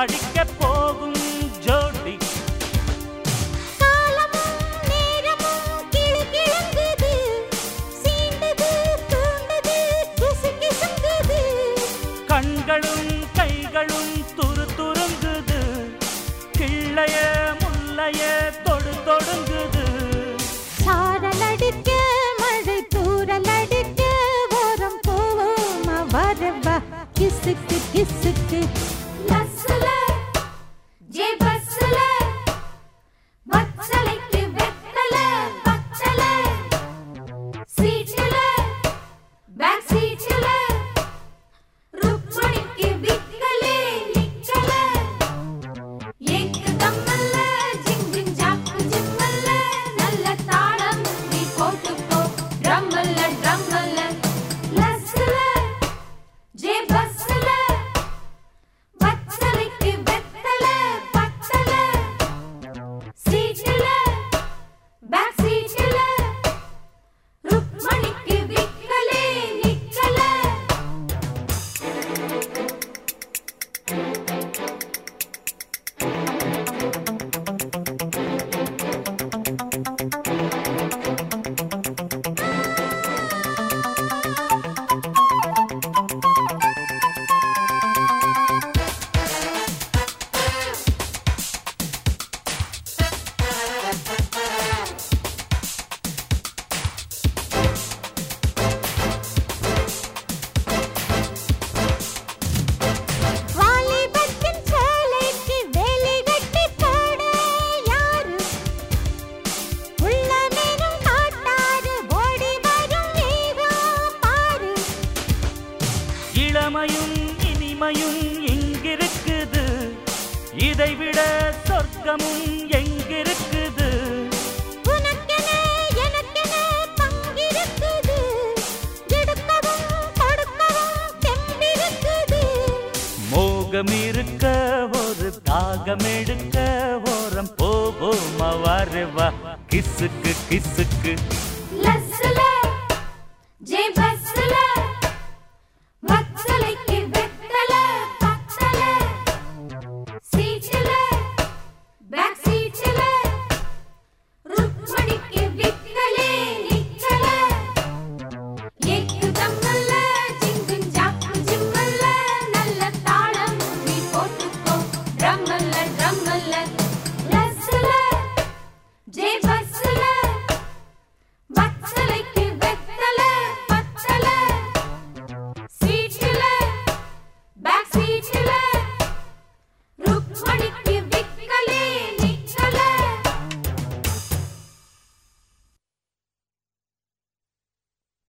படிக்க போகும் ஜோடி காலமும் நேரமும் கிளுகிளுங்குது சீண்டுது தூண்டுது கிசு கிசுங்குது கண்களும் கைகளும் துரு துருங்குது கிள்ளைய முள்ளைய தொடு தொடுங்குது சாரல் அடிக்க மழை தூரல் அடிக்க ஓரம் போவோமா வரவா கிசுக்கு கிசுக்கு பஸ்ல ஜே பஸ்ல வச்சலைக்கு வெத்தல பச்சல சீட்ல பேக் சீட்ல ருக்மணிக்கு விக்கலே நிக்கல ஏக்கு தம்மல்ல ஜிங் ஜிங் ஜாக்கு ஜிம்மல்ல நல்ல தாளம் நீ போட்டு போ ட்ரம்மல்ல ட்ரம்மல்ல லஸ்ல ஜே பஸ்ல வச்சலைக்கு வெத்தல பச்சல சீட்ல பேக் சீட்ல ருக்மணிக்கு விக்கலே நிக்கல வாலிபத்தின் சேலைக்கு வேலி கட்டி போட யாரு உள்ளமேனும் காட்டாரு ஓடி வரும் வீரம் பாரு இளமையும் இனிமையும் இங்கிருக்குது இதைவிட சொர்க்கமும் எங்கிருக்குது உனக்கென எனக்கென பங்கிருக்குது எடுக்கவும் கொடுக்கவும் தெம்பிருக்குது மோகம் இருக்க ஒரு தாகம் எடுக்க ஓரம் போவோம் வரவா கிசுக்கு கிசுக்கு